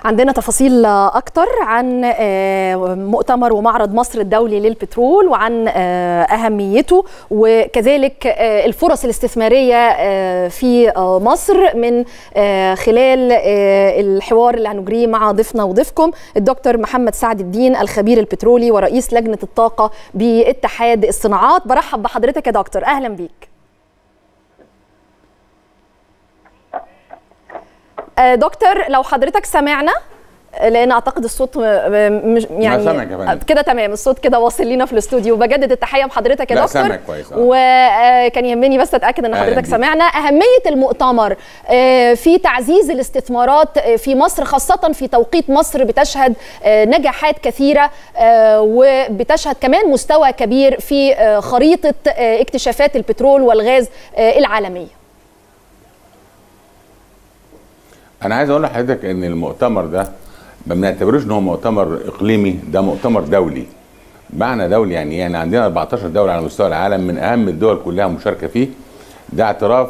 عندنا تفاصيل اكتر عن مؤتمر ومعرض مصر الدولي للبترول وعن اهميته وكذلك الفرص الاستثماريه في مصر من خلال الحوار اللي هنجريه مع ضيفنا وضيفكم الدكتور محمد سعد الدين الخبير البترولي ورئيس لجنه الطاقه باتحاد الصناعات برحب بحضرتك يا دكتور اهلا بيك دكتور لو حضرتك سمعنا لان اعتقد الصوت مش يعني كده تمام الصوت كده واصل لينا في الاستوديو بجدد التحيه بحضرتك يا دكتور كويس وكان يهمني بس اتاكد ان حضرتك سمعنا اهميه المؤتمر في تعزيز الاستثمارات في مصر خاصه في توقيت مصر بتشهد نجاحات كثيره وبتشهد كمان مستوى كبير في خريطه اكتشافات البترول والغاز العالميه انا عايز اقول لحضرتك ان المؤتمر ده ما بنعتبروش ان هو مؤتمر اقليمي ده مؤتمر دولي معنى دولي يعني يعني عندنا 14 دوله على مستوى العالم من اهم الدول كلها مشاركه فيه ده اعتراف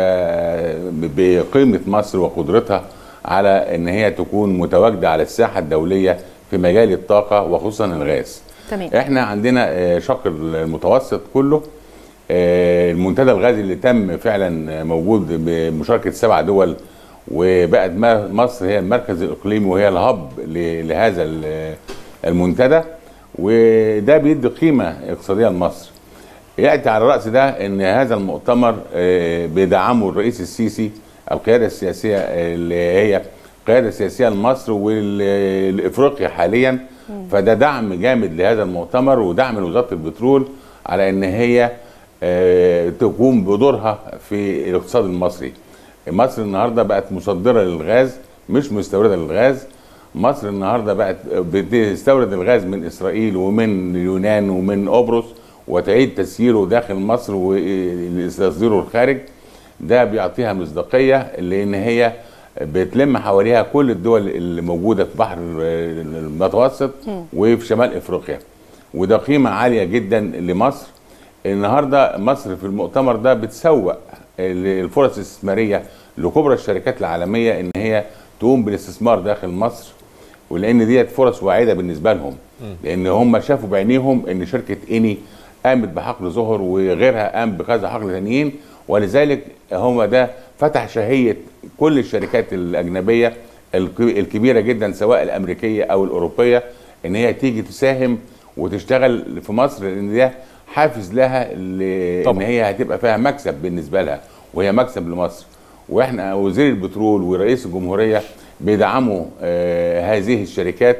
بقيمه مصر وقدرتها على ان هي تكون متواجده على الساحه الدوليه في مجال الطاقه وخصوصا الغاز تمام. احنا عندنا شق المتوسط كله المنتدى الغازي اللي تم فعلا موجود بمشاركه سبع دول وبقت مصر هي المركز الاقليمي وهي الهب لهذا المنتدى وده بيدي قيمه اقتصاديه لمصر. ياتي على راس ده ان هذا المؤتمر بيدعمه الرئيس السيسي القياده السياسيه اللي هي قياده سياسيه لمصر ولافريقيا حاليا فده دعم جامد لهذا المؤتمر ودعم لوزاره البترول على ان هي تقوم بدورها في الاقتصاد المصري. مصر النهارده بقت مصدره للغاز مش مستورده للغاز مصر النهارده بقت بتستورد الغاز من اسرائيل ومن اليونان ومن قبرص وتعيد تسييره داخل مصر وتصديره الخارج ده بيعطيها مصداقيه لان هي بتلم حواليها كل الدول اللي موجوده في بحر المتوسط وفي شمال افريقيا وده قيمه عاليه جدا لمصر النهارده مصر في المؤتمر ده بتسوق الفرص الاستثماريه لكبرى الشركات العالميه ان هي تقوم بالاستثمار داخل مصر ولان ديت فرص واعده بالنسبه لهم لان هم شافوا بعينيهم ان شركه اني قامت بحقل ظهر وغيرها قام بكذا حقل ثانيين ولذلك هم ده فتح شهيه كل الشركات الاجنبيه الكبيره جدا سواء الامريكيه او الاوروبيه ان هي تيجي تساهم وتشتغل في مصر لان ده حافز لها ان هي هتبقى فيها مكسب بالنسبه لها وهي مكسب لمصر واحنا وزير البترول ورئيس الجمهوريه بيدعموا آه هذه الشركات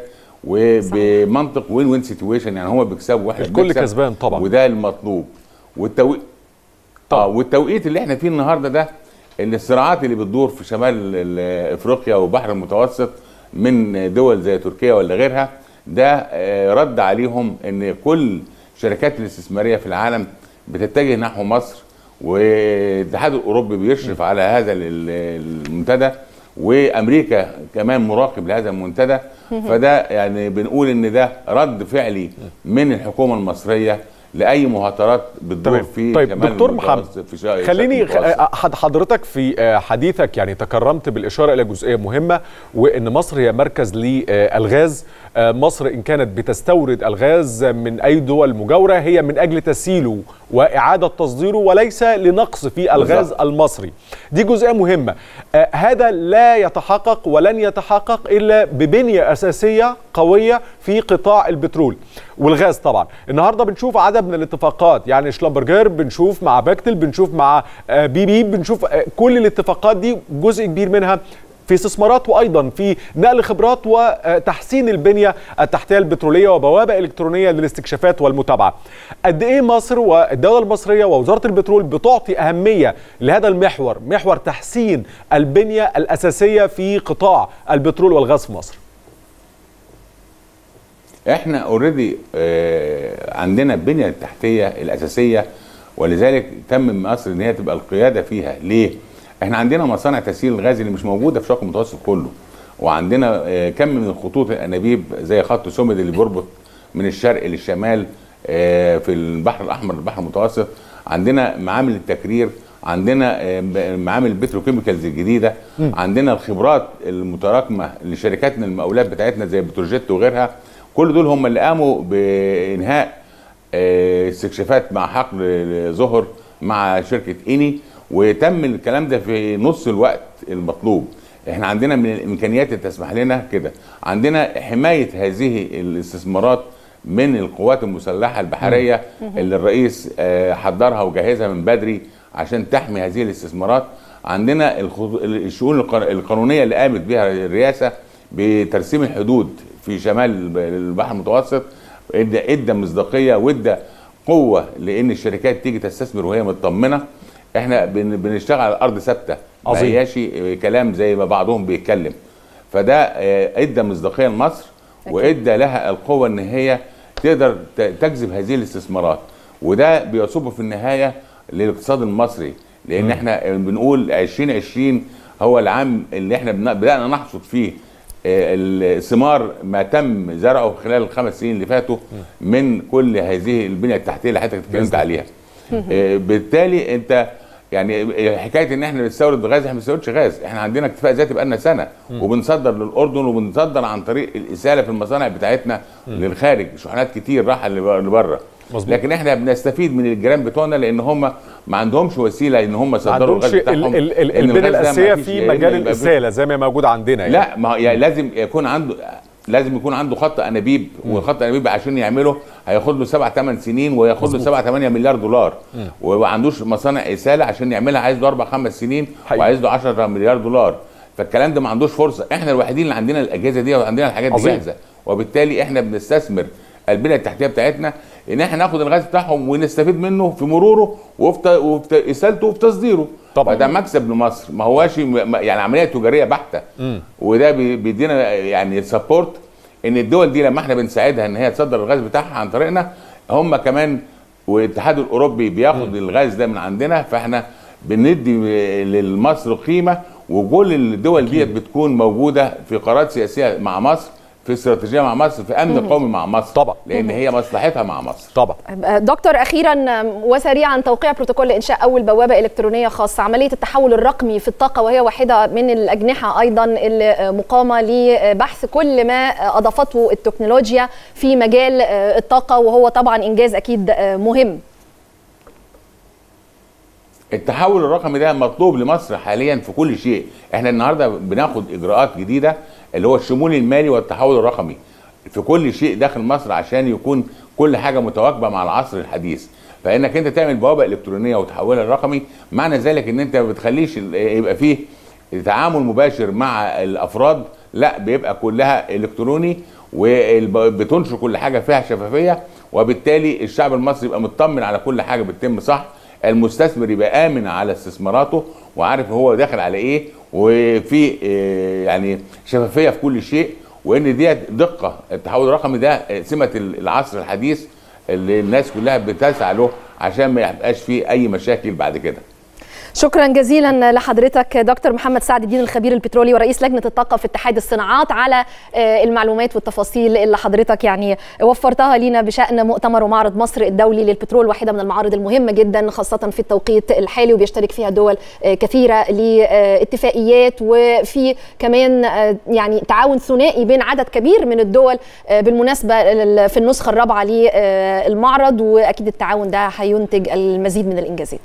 وبمنطق وين وين سيتويشن يعني هم بيكسبوا واحد الكل كسبان طبعا وده المطلوب والتوقيت اه والتوقيت اللي احنا فيه النهارده ده ان الصراعات اللي بتدور في شمال افريقيا وبحر المتوسط من دول زي تركيا ولا غيرها ده آه رد عليهم ان كل الشركات الاستثماريه في العالم بتتجه نحو مصر والاتحاد الاوروبي بيشرف على هذا المنتدى وامريكا كمان مراقب لهذا المنتدى فده يعني بنقول ان ده رد فعلي من الحكومه المصريه لاي مهاترات بتدور في طيب دكتور محمد في خليني حضرتك في حديثك يعني تكرمت بالاشاره الى جزئيه مهمه وان مصر هي مركز للغاز مصر ان كانت بتستورد الغاز من اي دول مجاوره هي من اجل تسييله واعاده تصديره وليس لنقص في الغاز بالزبط. المصري دي جزئيه مهمه هذا لا يتحقق ولن يتحقق الا ببنيه اساسيه قويه في قطاع البترول والغاز طبعا النهارده بنشوف عدد من الاتفاقات يعني شلامبرجر بنشوف مع باكتل بنشوف مع بي بي بنشوف كل الاتفاقات دي جزء كبير منها في استثمارات وايضا في نقل خبرات وتحسين البنيه التحتيه البتروليه وبوابه الكترونيه للاستكشافات والمتابعه. قد ايه مصر والدوله المصريه ووزاره البترول بتعطي اهميه لهذا المحور، محور تحسين البنيه الاساسيه في قطاع البترول والغاز في مصر. احنا اوريدي عندنا البنيه التحتيه الاساسيه ولذلك تم مصر ان هي تبقى القياده فيها، ليه؟ احنا عندنا مصانع تسييل الغاز اللي مش موجوده في الشرق المتوسط كله وعندنا كم من الخطوط الانابيب زي خط سومد اللي بيربط من الشرق للشمال في البحر الاحمر البحر المتوسط عندنا معامل التكرير عندنا آه، معامل البتروكيميكالز الجديده عندنا الخبرات المتراكمه لشركاتنا المقاولات بتاعتنا زي بتروجيت وغيرها كل دول هم اللي قاموا بانهاء آه، استكشافات مع حقل ظهر مع شركه اني وتم الكلام ده في نص الوقت المطلوب احنا عندنا من الامكانيات اللي تسمح لنا كده عندنا حمايه هذه الاستثمارات من القوات المسلحه البحريه اللي الرئيس آه، حضرها وجهزها من بدري عشان تحمي هذه الاستثمارات عندنا الخطو- الشؤون القان- القانونيه اللي قامت بها الرئاسه بترسيم الحدود في شمال البحر المتوسط ادى ادى مصداقيه وادى قوه لان الشركات تيجي تستثمر وهي مطمنه احنا بن- بنشتغل على ارض ثابته ما عظيم. هياش كلام زي ما بعضهم بيتكلم فده آه، ادى مصداقيه لمصر وادى لها القوه ان هي تقدر ت- تجذب هذه الاستثمارات وده بيصب في النهايه للاقتصاد المصري لان احنا بنقول 2020 هو العام اللي احنا بن- بدانا نحصد فيه آه، الثمار ما تم زرعه خلال الخمس سنين اللي فاتوا من كل هذه البنيه التحتيه اللي حضرتك اتكلمت عليها آه، بالتالي انت يعني حكايه ان احنا بنستورد غاز احنا ما بنستوردش غاز احنا عندنا اكتفاء ذاتي بقالنا سنه وبنصدر للاردن وبنصدر عن طريق الاساله في المصانع بتاعتنا للخارج شحنات كتير راحه لبره مظبوط. لكن احنا بنستفيد من الجيران بتوعنا لان هم ما عندهمش وسيله ان هم ما يصدروا عندهمش الغاز ال- بتاعهم ال- ال- لأن البنيه الغاز ده الاساسيه ما فيش في إلا مجال يبقى الاساله زي ما موجود عندنا يعني. لا ما يعني لازم يكون عنده لازم يكون عنده خط انابيب وخط انابيب عشان يعمله هياخد له سبع ثمان سنين وياخد له 7 8 مليار دولار وما عندوش مصانع اساله عشان يعملها عايز له اربع خمس سنين حقيقي. وعايز له 10 مليار دولار فالكلام ده ما عندوش فرصه احنا الوحيدين اللي عندنا الاجهزه دي وعندنا الحاجات دي عظيم. جاهزه وبالتالي احنا بنستثمر البنيه التحتيه بتاعتنا ان احنا ناخد الغاز بتاعهم ونستفيد منه في مروره وفي ت- وفي ت- اسالته وفي تصديره طبعا. فده مكسب لمصر ما هواش م- يعني عمليه تجاريه بحته وده بي- بيدينا يعني سبورت ان الدول دي لما احنا بنساعدها ان هي تصدر الغاز بتاعها عن طريقنا هم كمان والاتحاد الاوروبي بياخد الغاز ده من عندنا فاحنا بندي لمصر قيمه وكل الدول ديت بتكون موجوده في قرارات سياسيه مع مصر في استراتيجيه مع مصر في امن قومي مع مصر طبعا. لان هي مصلحتها مع مصر طبعا دكتور اخيرا وسريعا توقيع بروتوكول لانشاء اول بوابه الكترونيه خاصه عمليه التحول الرقمي في الطاقه وهي واحده من الاجنحه ايضا اللي مقامه لبحث كل ما اضافته التكنولوجيا في مجال الطاقه وهو طبعا انجاز اكيد مهم التحول الرقمي ده مطلوب لمصر حاليا في كل شيء احنا النهارده بناخد اجراءات جديده اللي هو الشمول المالي والتحول الرقمي في كل شيء داخل مصر عشان يكون كل حاجه متواكبه مع العصر الحديث فانك انت تعمل بوابه الكترونيه وتحولها لرقمي معنى ذلك ان انت ما بتخليش ال- يبقى فيه تعامل مباشر مع الافراد لا بيبقى كلها الكتروني وبتنشر كل حاجه فيها شفافيه وبالتالي الشعب المصري يبقى مطمن على كل حاجه بتتم صح المستثمر يبقى امن على استثماراته وعارف هو داخل على ايه وفي آه، يعني شفافيه في كل شيء وان ديت دقه التحول الرقمي ده آه، سمه العصر الحديث اللي الناس كلها بتسعى له عشان ما يبقاش فيه اي مشاكل بعد كده شكرا جزيلا لحضرتك دكتور محمد سعد الدين الخبير البترولي ورئيس لجنه الطاقه في اتحاد الصناعات على آه، المعلومات والتفاصيل اللي حضرتك يعني وفرتها لينا بشان مؤتمر ومعرض مصر الدولي للبترول واحده من المعارض المهمه جدا خاصه في التوقيت الحالي وبيشترك فيها دول آه، كثيره لاتفاقيات وفي كمان آه، يعني تعاون ثنائي بين عدد كبير من الدول آه، بالمناسبه في النسخه الرابعه للمعرض واكيد التعاون ده هينتج المزيد من الانجازات